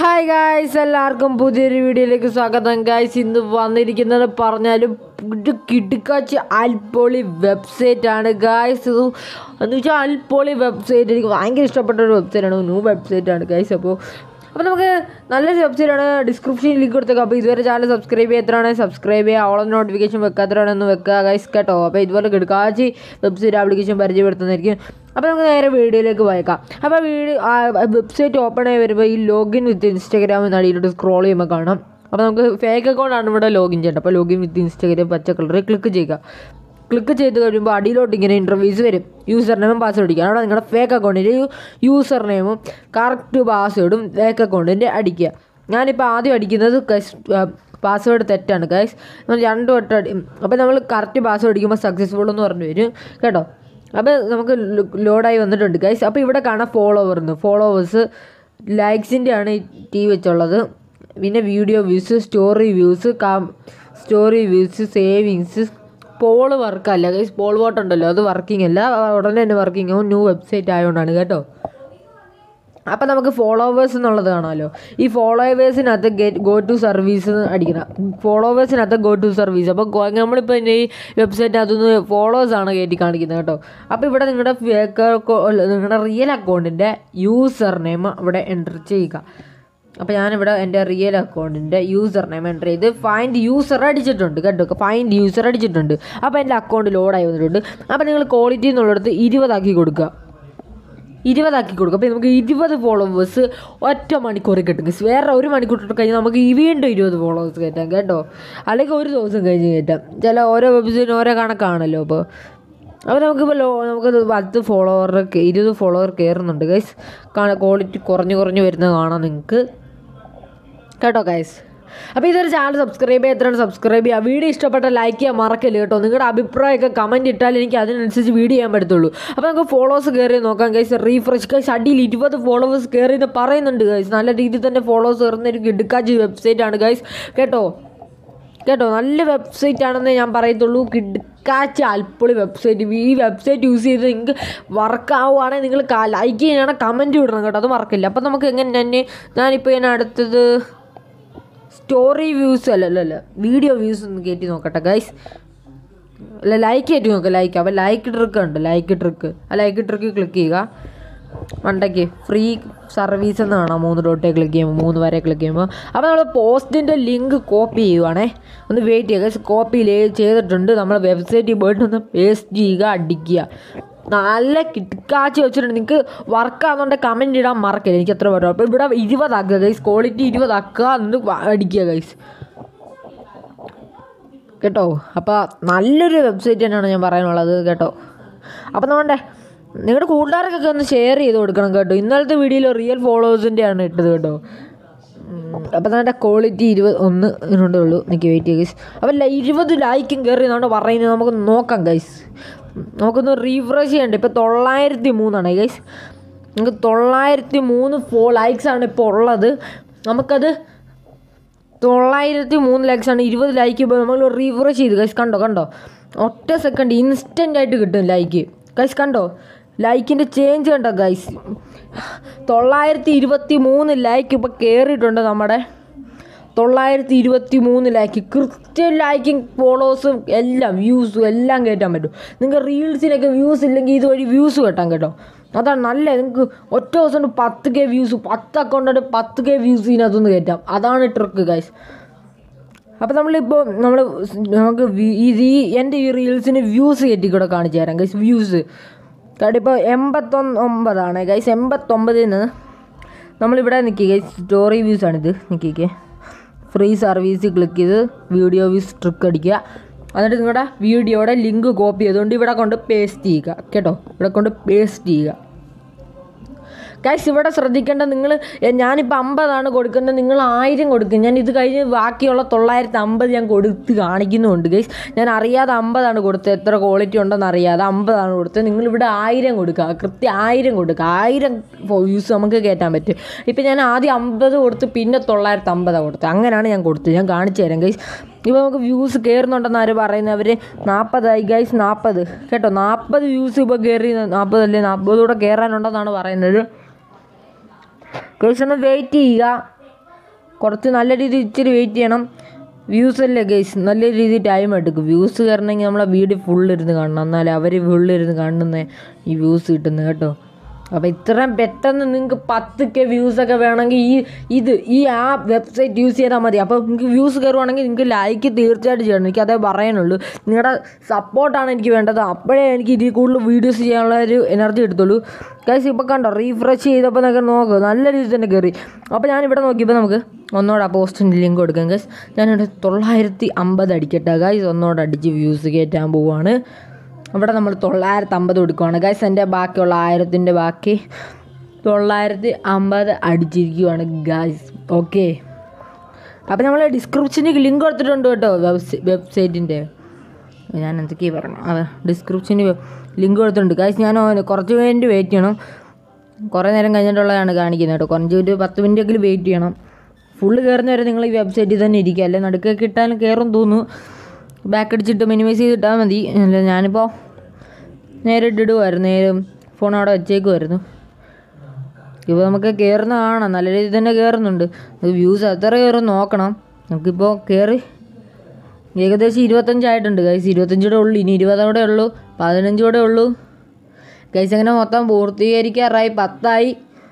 hi guys എല്ലാവർക്കും പുതിയൊരു വീഡിയോയിലേക്ക് സ്വാഗതം ഗായ്സ് ഇന്ന് വന്നിരിക്കുന്നത് പറഞ്ഞാലും ഒരു കിടുക്കാച്ചി അൽപ്പൊളി വെബ്സൈറ്റ് ആണ് ഗായ്സ് ഇത് എന്ന് വെച്ചാൽ അൽപ്പൊളി വെബ്സൈറ്റ് എനിക്ക് ഭയങ്കര ഇഷ്ടപ്പെട്ട ഒരു വെബ്സൈറ്റ് ആണ് ന്യൂ വെബ്സൈറ്റ് ആണ് ഗായ്സ് അപ്പോൾ അപ്പോൾ നമുക്ക് നല്ലൊരു വെബ്സൈറ്റ് ആണ് ഡിസ്ക്രിപ്ഷനിൽ ലിങ്ക് കൊടുത്തേക്കാം അപ്പോൾ ഇതുവരെ ചാനൽ സബ്സ്ക്രൈബ് ചെയ്യാത്തതാണ് സബ്സ്ക്രൈബ് ചെയ്യുക ഓളം നോട്ടിഫിക്കേഷൻ വെക്കാത്തവരാണെന്ന് വെക്കുക ഗൈസ് കേട്ടോ അപ്പോൾ ഇതുപോലെ കിടക്കാച്ചി വെബ്സൈറ്റ് ആപ്ലിക്കേഷൻ പരിചയപ്പെടുത്തുന്നതായിരിക്കും അപ്പോൾ നമുക്ക് നേരെ വീഡിയോയിലേക്ക് പോയേക്കാം അപ്പോൾ വീഡിയോ വെബ്സൈറ്റ് ഓപ്പൺ ആയി വരുമ്പോൾ ഈ ലോഗിൻ വിത്ത് ഇൻസ്റ്റാഗ്രാം എന്ന അടിയിലോട്ട് സ്ക്രോൾ ചെയ്യുമ്പോൾ കാണാം അപ്പോൾ നമുക്ക് ഫേക്ക് അക്കൗണ്ടാണ് ഇവിടെ ലോഗിൻ ചെയ്യേണ്ടത് അപ്പോൾ ലോഗിൻ വിത്ത് ഇൻസ്റ്റാഗ്രാം പച്ച കളറിൽ ക്ലിക്ക് ചെയ്യുക ക്ലിക്ക് ചെയ്ത് കഴിയുമ്പോൾ അടിയിലോട്ട് ഇങ്ങനെ ഇൻ്റർവ്യൂസ് വരും യൂസർ നെയിമും പാസ്വേഡ് അടിക്കുക അവിടെ നിങ്ങളുടെ ഫേക്ക് അക്കൗണ്ടിൻ്റെ യൂസർ നെയിമും കറക്റ്റ് പാസ്വേഡും ഫേക്ക് അക്കൗണ്ടിൻ്റെ അടിക്കുക ഞാനിപ്പോൾ ആദ്യം അടിക്കുന്നത് പാസ്വേഡ് തെറ്റാണ് ഗൈസ് നമ്മൾ രണ്ട് വട്ടം അടി അപ്പോൾ നമ്മൾ കറക്റ്റ് പാസ്വേഡ് അടിക്കുമ്പോൾ സക്സസ്ഫുൾ എന്ന് പറഞ്ഞു വരും കേട്ടോ അപ്പോൾ നമുക്ക് ലോഡായി വന്നിട്ടുണ്ട് ഗൈസ് അപ്പോൾ ഇവിടെ കാണാം ഫോളോവർ എന്ന് ഫോളോവേഴ്സ് ലൈക്സിൻ്റെ ആണ് ഈ ടീ വെച്ചുള്ളത് പിന്നെ video views story views cam story views savings poll വർക്കല്ല ഗൈസ് പോൾ വോട്ട് ഉണ്ടല്ലോ അത് വർക്കിംഗ് അല്ല ഉടനെ തന്നെ വർക്കിംഗ് ആവും ന്യൂ വെബ്സൈറ്റ് ആയതുകൊണ്ടാണ് കേട്ടോ അപ്പോൾ നമുക്ക് ഫോളോവേഴ്സ് എന്നുള്ളത് കാണാമല്ലോ ഈ ഫോളോവേഴ്സിനകത്ത് ഗെറ്റ് ഗോ ടു സർവീസ് അടിക്കണം ഫോളോവേഴ്സിനകത്ത് ഗോ ടു സർവീസ് അപ്പോൾ നമ്മളിപ്പോൾ ഇതിൻ്റെ ഈ വെബ്സൈറ്റിനകത്തുനിന്ന് ഫോളോവേഴ്സ് ആണ് കയറ്റി കാണിക്കുന്നത് കേട്ടോ അപ്പോൾ ഇവിടെ നിങ്ങളുടെ ഫേക്ക് നിങ്ങളുടെ റിയൽ അക്കൗണ്ടിൻ്റെ യൂസർ നെയിം ഇവിടെ എൻ്റർ ചെയ്യുക അപ്പോൾ ഞാനിവിടെ എൻ്റെ റിയൽ അക്കൗണ്ടിൻ്റെ യൂസർ നെയിം എൻ്റർ ചെയ്ത് ഫൈൻഡ് യൂസർ അടിച്ചിട്ടുണ്ട് കേട്ടോ ഫൈൻഡ് യൂസർ അടിച്ചിട്ടുണ്ട് അപ്പോൾ എൻ്റെ അക്കൗണ്ട് ലോഡായി വന്നിട്ടുണ്ട് അപ്പോൾ നിങ്ങൾ ക്വാളിറ്റി എന്നുള്ളിടത്ത് ഇരുപതാക്കി കൊടുക്കുക ഇരുപതാക്കി കൊടുക്കും അപ്പോൾ നമുക്ക് ഇരുപത് ഫോളോവേഴ്സ് ഒറ്റ മണിക്കൂർ കിട്ടും ഗൈസ് വേറെ ഒരു മണിക്കൂർ ഇട്ട് കഴിഞ്ഞാൽ നമുക്ക് ഈ വീണ്ടും ഇരുപത് ഫോളോവേഴ്സ് കയറ്റാം കേട്ടോ അല്ലെങ്കിൽ ഒരു ദിവസം കഴിഞ്ഞ് കയറ്റാം ചില ഓരോ വെബ്സൈറ്റിന് ഓരോ കണക്കാണല്ലോ അപ്പോൾ അപ്പോൾ നമുക്കിപ്പോൾ ലോ നമുക്ക് പത്ത് ഫോളോവർ ഇരുപത് ഫോളോവർ കയറുന്നുണ്ട് ഗൈസ് ക്വാളിറ്റി കുറഞ്ഞ് കുറഞ്ഞ് വരുന്നത് കാണാം നിങ്ങൾക്ക് കേട്ടോ ഗൈസ് അപ്പോൾ ഇതൊരു ചാനൽ സബ്സ്ക്രൈബ് ചെയ്യാത്തതാണ് സബ്സ്ക്രൈബ് ചെയ്യുക വീഡിയോ ഇഷ്ടപ്പെട്ട ലൈക്ക് ചെയ്യാൻ മറക്കല്ല കേട്ടോ നിങ്ങളുടെ അഭിപ്രായമൊക്കെ കമൻറ്റ് ഇട്ടാൽ എനിക്ക് അതിനനുസരിച്ച് വീഡിയോ ചെയ്യാൻ പറ്റത്തുള്ളൂ അപ്പോൾ നമുക്ക് ഫോളോവേഴ്സ് കയറി നോക്കാം ഗൈസ് റീഫ്രഷ് ഗൈസ് അടിയിൽ ഇരുപത് ഫോളോവേഴ്സ് കയറി എന്ന് പറയുന്നുണ്ട് ഗൈസ് നല്ല രീതിയിൽ തന്നെ ഫോളോവേഴ്സ് കയറുന്ന ഒരു കിടുക്കാച്ചി വെബ്സൈറ്റ് ആണ് ഗൈസ് കേട്ടോ കേട്ടോ നല്ല വെബ്സൈറ്റ് ആണെന്ന് ഞാൻ പറയത്തുള്ളൂ കിടക്കാച്ച അൽപ്പൊളി വെബ്സൈറ്റ് ഈ വെബ്സൈറ്റ് യൂസ് ചെയ്ത് നിങ്ങൾക്ക് വർക്ക് ആവുകയാണെങ്കിൽ നിങ്ങൾ ലൈക്ക് ചെയ്യണം കമൻറ്റ് വിടണം കേട്ടോ അത് മറക്കില്ല അപ്പോൾ നമുക്ക് എങ്ങനെ തന്നെ ഞാനിപ്പോൾ ഞാൻ അടുത്തത് സ്റ്റോറി വ്യൂസ് അല്ല അല്ല അല്ല വീഡിയോ വ്യൂസ് ഒന്ന് കയറ്റി നോക്കട്ടെ ഗൈസ് അല്ല ലൈക്ക് കയറ്റി നോക്കുക ലൈക്ക് അപ്പോൾ ലൈക്ക് ട്രിക്ക് ഉണ്ട് ലൈക്ക് ട്രിക്ക് ആ ലൈക്ക് ട്രിക്ക് ക്ലിക്ക് ചെയ്യുക മണ്ടയ്ക്ക് ഫ്രീ സർവീസ് എന്ന് കാണാം മൂന്ന് ഡോട്ടേ ക്ലിക്ക് ചെയ്യുമ്പോൾ മൂന്ന് വരെ ക്ലിക്ക് ചെയ്യുമ്പോൾ അപ്പോൾ നമ്മൾ പോസ്റ്റിൻ്റെ ലിങ്ക് കോപ്പി ചെയ്യുവാണേ ഒന്ന് വെയിറ്റ് ചെയ്യുക കോപ്പി ചെയ്തിട്ടുണ്ട് നമ്മൾ വെബ്സൈറ്റിൽ പോയിട്ട് ഒന്ന് പേസ്റ്റ് ചെയ്യുക അടിക്കുക നല്ല കിടക്കാച്ചി വെച്ചിട്ടുണ്ട് നിങ്ങൾക്ക് വർക്കാകുന്നുണ്ടെങ്കിൽ കമൻറ്റ് ഇടാൻ മറക്കില്ല എനിക്ക് എത്ര പറ്റും അപ്പോൾ ഇവിടെ ഇരുപതാക്കുക ഗൈസ് ക്വാളിറ്റി ഇരുപതാക്കുക എന്നിട്ട് അടിക്കുക ഗൈസ് കേട്ടോ അപ്പോൾ നല്ലൊരു വെബ്സൈറ്റ് തന്നെയാണ് ഞാൻ പറയാനുള്ളത് കേട്ടോ അപ്പോൾ നമ്മുടെ നിങ്ങളുടെ കൂട്ടുകാർക്കൊക്കെ ഒന്ന് ഷെയർ ചെയ്ത് കൊടുക്കണം കേട്ടോ ഇന്നലത്തെ വീഡിയോയിൽ റിയൽ ഫോളോവേഴ്സിൻ്റെ ആണ് ഇട്ടത് കേട്ടോ അപ്പോൾ നമ്മുടെ ക്വാളിറ്റി ഇരുപത് ഒന്ന് ഇതിനുണ്ടേ ഉള്ളൂ എനിക്ക് വെയിറ്റ് ചെയ്യുക ഗൈസ് അപ്പോൾ ഇരുപത് ലൈക്കും കയറി എന്നാണ് പറയുന്നത് നമുക്ക് നോക്കാം ഗൈസ് നമുക്കൊന്ന് റീഫ്രഷ് ചെയ്യണ്ട ഇപ്പോൾ തൊള്ളായിരത്തി മൂന്നാണ് ഗൈസ് നമുക്ക് തൊള്ളായിരത്തി മൂന്ന് ഫോ ലൈക്സ് ആണ് ഇപ്പോൾ ഉള്ളത് നമുക്കത് തൊള്ളായിരത്തി മൂന്ന് ലൈക്സ് ആണ് ഇരുപത് ലൈക്ക് ഇപ്പോൾ നമ്മൾ റീഫ്രഷ് ചെയ്ത് ഗൈസ് കണ്ടോ കണ്ടോ ഒറ്റ സെക്കൻഡ് ഇൻസ്റ്റൻ്റ് ആയിട്ട് കിട്ടും ലൈക്ക് ഗൈസ് കണ്ടോ ലൈക്കിൻ്റെ ചേഞ്ച് കണ്ടോ ഗൈസ് തൊള്ളായിരത്തി ഇരുപത്തി മൂന്ന് ലൈക്ക് ഇപ്പോൾ കയറിയിട്ടുണ്ട് നമ്മുടെ തൊള്ളായിരത്തി ഇരുപത്തി മൂന്ന് ലൈക്ക് കൃത്യം ലൈക്കും ഫോളോസും എല്ലാം വ്യൂസും എല്ലാം കയറ്റാൻ പറ്റും നിങ്ങൾക്ക് റീൽസിനൊക്കെ വ്യൂസ് ഇല്ലെങ്കിൽ ഇതുവഴി വ്യൂസ് കെട്ടാൻ കേട്ടോ അതാണ് നല്ല നിങ്ങൾക്ക് ഒറ്റ ദിവസം കൊണ്ട് പത്ത് കെ വ്യൂസ് പത്ത് അക്കൗണ്ട് പത്ത് കെ വ്യൂസ് ഇതിനകത്തുനിന്ന് കയറ്റാം അതാണ് ട്രിക്ക് ഗൈസ് അപ്പോൾ നമ്മളിപ്പോൾ നമ്മൾ നമുക്ക് ഇത് ഈ എൻ്റെ ഈ റീൽസിന് വ്യൂസ് കയറ്റി കൂടെ കാണിച്ചു തരാം ഗൈസ് വ്യൂസ് കാരണം ഇപ്പോൾ എൺപത്തൊന്ന് ഒമ്പതാണ് ഗൈസ് എൺപത്തൊമ്പതിൽ നിന്ന് നമ്മളിവിടെ നിൽക്കുക ഗൈസ് സ്റ്റോറി വ്യൂസ് ആണിത് നിൽക്കിക്കേ ഫ്രീ സർവീസ് ക്ലിക്ക് ചെയ്ത് വീഡിയോ വ്യൂസ് ട്രിക്ക് അടിക്കുക എന്നിട്ട് നിങ്ങളുടെ വീഡിയോയുടെ ലിങ്ക് കോപ്പി ചെയ്തുകൊണ്ട് ഇവിടെ കൊണ്ട് പേസ്റ്റ് ചെയ്യുക കേട്ടോ ഇവിടെ കൊണ്ട് പേസ്റ്റ് ചെയ്യുക ഗൈസ് ഇവിടെ ശ്രദ്ധിക്കേണ്ട നിങ്ങൾ ഞാനിപ്പോൾ അമ്പതാണ് കൊടുക്കുന്നത് നിങ്ങൾ ആയിരം കൊടുക്കും ഞാൻ ഇത് കഴിഞ്ഞ് ബാക്കിയുള്ള തൊള്ളായിരത്തി അമ്പത് ഞാൻ കൊടുത്ത് കാണിക്കുന്നുണ്ട് ഗൈസ് ഞാൻ അറിയാതെ അമ്പതാണ് കൊടുത്തത് എത്ര ക്വാളിറ്റി ഉണ്ടെന്ന് അറിയാതെ അമ്പതാണ് കൊടുത്തത് നിങ്ങൾ ഇവിടെ ആയിരം കൊടുക്കുക കൃത്യം ആയിരം കൊടുക്കുക ആയിരം വ്യൂസ് നമുക്ക് കയറ്റാൻ പറ്റും ഇപ്പം ഞാൻ ആദ്യം അമ്പത് കൊടുത്ത് പിന്നെ തൊള്ളായിരത്തി അമ്പതാണ് കൊടുത്തത് അങ്ങനെയാണ് ഞാൻ കൊടുത്തത് ഞാൻ കാണിച്ചു തരാം ഗൈസ് ഇപ്പോൾ നമുക്ക് വ്യൂസ് കയറുന്നുണ്ടെന്ന് ആര് പറയുന്നത് അവർ നാൽപ്പതായി ഗൈസ് നാൽപ്പത് കേട്ടോ നാൽപ്പത് വ്യൂസ് ഇപ്പോൾ കയറി നാൽപ്പതല്ലേ നാൽപ്പത് കൂടെ കയറാനുണ്ടെന്നാണ് പറയുന്നത് ഗൈസ് ഒന്ന് വെയിറ്റ് ചെയ്യുക കുറച്ച് നല്ല രീതിയിൽ ഇച്ചിരി വെയിറ്റ് ചെയ്യണം വ്യൂസ് അല്ലേ ഗൈസ് നല്ല രീതിയിൽ ടൈം എടുക്കും വ്യൂസ് കയറണമെങ്കിൽ നമ്മളെ വീഡിയോ ഫുള്ളിരുന്ന് കാണണം എന്നാലേ അവർ ഫുള്ളിരുന്ന് കാണുന്ന ഈ വ്യൂസ് കിട്ടുന്നത് കേട്ടോ അപ്പോൾ ഇത്രയും പെട്ടെന്ന് നിങ്ങൾക്ക് പത്ത് കെ വ്യൂസൊക്കെ വേണമെങ്കിൽ ഈ ഇത് ഈ ആ വെബ്സൈറ്റ് യൂസ് ചെയ്താൽ മതി അപ്പോൾ നിങ്ങൾക്ക് വ്യൂസ് കയറുവാണെങ്കിൽ നിങ്ങൾക്ക് ലൈക്ക് തീർച്ചയായിട്ടും ചെയ്യണം എനിക്ക് അതേ പറയാനുള്ളൂ നിങ്ങളുടെ സപ്പോർട്ടാണ് എനിക്ക് വേണ്ടത് അപ്പോഴേ എനിക്ക് ഇതിൽ കൂടുതൽ വീഡിയോസ് ചെയ്യാനുള്ള ഒരു എനർജി എടുത്തുള്ളൂ ഗൈസ് ഇപ്പോൾ കണ്ടോ റീഫ്രഷ് ചെയ്തപ്പോൾ നിങ്ങൾക്ക് നോക്കുക നല്ല രീതിയിൽ തന്നെ കയറി അപ്പോൾ ഞാനിവിടെ നോക്കിയപ്പോൾ നമുക്ക് ഒന്നോടെ ആ പോസ്റ്റിൻ്റെ ലിങ്ക് കൊടുക്കാം ഗൈസ് ഞാനിവിടെ തൊള്ളായിരത്തി അമ്പത് അടിക്കട്ടെ ഗൈസ് ഒന്നോടെ അടിച്ച് വ്യൂസ് കയറ്റാൻ പോവുകയാണ് അവിടെ നമ്മൾ തൊള്ളായിരത്തി അമ്പത് കൊടുക്കുവാണ് ഗൈസ് എൻ്റെ ബാക്കിയുള്ള ആയിരത്തിൻ്റെ ബാക്കി തൊള്ളായിരത്തി അമ്പത് അടിച്ചിരിക്കുവാണ് ഗൈസ് ഓക്കെ അപ്പോൾ നമ്മൾ ഡിസ്ക്രിപ്ഷനിൽ ലിങ്ക് കൊടുത്തിട്ടുണ്ട് കേട്ടോ വെബ്സൈ വെബ്സൈറ്റിൻ്റെ ഞാൻ എന്തൊക്കെയാണ് പറഞ്ഞു അതെ ഡിസ്ക്രിപ്ഷനിൽ ലിങ്ക് കൊടുത്തിട്ടുണ്ട് ഗൈസ് ഞാൻ ഓന് കുറച്ച് മിനിറ്റ് വെയിറ്റ് ചെയ്യണം കുറേ നേരം കഴിഞ്ഞിട്ടുള്ളതാണ് കാണിക്കുന്നത് കേട്ടോ കുറച്ച് ഒരു പത്ത് മിനിറ്റ് എങ്കിലും വെയിറ്റ് ചെയ്യണം ഫുള്ള് കയറുന്ന വരെ നിങ്ങൾ ഈ വെബ്സൈറ്റിൽ തന്നെ ഇരിക്കുക അല്ലെ നടുക്ക് കിട്ടാൻ കയറും തോന്നുന്നു ബാക്ക് അടിച്ചിട്ട് മിനിമൈസ് ചെയ്തിട്ടാൽ മതി അല്ല ഞാനിപ്പോൾ നേരെ ഇട്ടിടുമായിരുന്നു നേരെ ഫോൺ അവിടെ വെച്ചേക്കുമായിരുന്നു ഇപ്പോൾ നമുക്ക് കയറുന്ന കാണാം നല്ല രീതിയിൽ തന്നെ കയറുന്നുണ്ട് വ്യൂസ് എത്ര കയറും നോക്കണം നമുക്കിപ്പോൾ കയറി ഏകദേശം ഇരുപത്തഞ്ചായിട്ടുണ്ട് ഗൈസ് ഇരുപത്തഞ്ചൂടെ ഉള്ളൂ ഇനി ഇരുപതോടെ ഉള്ളൂ പതിനഞ്ചൂടെ ഉള്ളൂ ഗൈസ് അങ്ങനെ മൊത്തം പൂർത്തീകരിക്കാറായി പത്തായി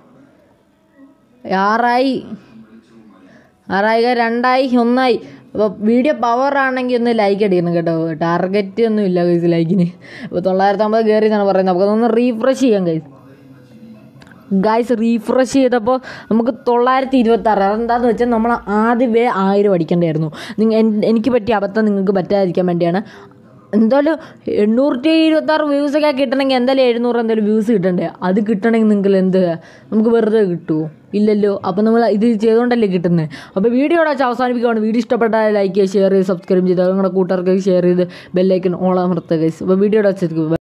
ആറായി ആറായി രണ്ടായി ഒന്നായി അപ്പോൾ വീഡിയോ പവർ ആണെങ്കിൽ ഒന്ന് ലൈക്ക് അടിക്കണം കേട്ടോ ടാർഗറ്റ് ഒന്നും ഇല്ല ഗൈസ് ലൈക്കിന് അപ്പോൾ തൊള്ളായിരത്തി അമ്പത് കയറി എന്നാണ് പറയുന്നത് നമുക്ക് ഒന്ന് റീഫ്രഷ് ചെയ്യാം ഗൈസ് ഗൈസ് റീഫ്രഷ് ചെയ്തപ്പോൾ നമുക്ക് തൊള്ളായിരത്തി ഇരുപത്തി ആറ് അതെന്താണെന്ന് വെച്ചാൽ നമ്മൾ ആദ്യമേ ആയിരം അടിക്കേണ്ടായിരുന്നു നിങ്ങ എനിക്ക് പറ്റിയ അബദ്ധം നിങ്ങൾക്ക് പറ്റാതിരിക്കാൻ വേണ്ടിയാണ് എന്തായാലും എണ്ണൂറ്റി ഇരുപത്തി ആറ് വ്യൂസൊക്കെ കിട്ടണമെങ്കിൽ എന്തായാലും എഴുന്നൂറ് എന്തായാലും വ്യൂസ് കിട്ടണ്ടേ അത് കിട്ടണമെങ്കിൽ നിങ്ങൾക്ക് എന്ത് നമുക്ക് വെറുതെ കിട്ടുമോ ഇല്ലല്ലോ അപ്പോൾ നമ്മൾ ഇത് ചെയ്തുകൊണ്ടല്ലേ കിട്ടുന്നത് അപ്പോൾ വീഡിയോ ഇവിടെ വെച്ച് അവസാനിപ്പിക്കുകയാണ് വീഡിയോ ഇഷ്ടപ്പെട്ടാൽ ലൈക്ക് ചെയ്യുക ഷെയർ ചെയ്ത് സബ്സ്ക്രൈബ് ചെയ്ത് നിങ്ങളുടെ കൂട്ടുകാർക്ക് ഷെയർ ചെയ്ത് ബെല്ലൈക്കൻ ഓളാമർത്തുക ഗൈസ് അപ്പോൾ വീഡിയോ ഇവിടെ വെച്ചിരിക്കും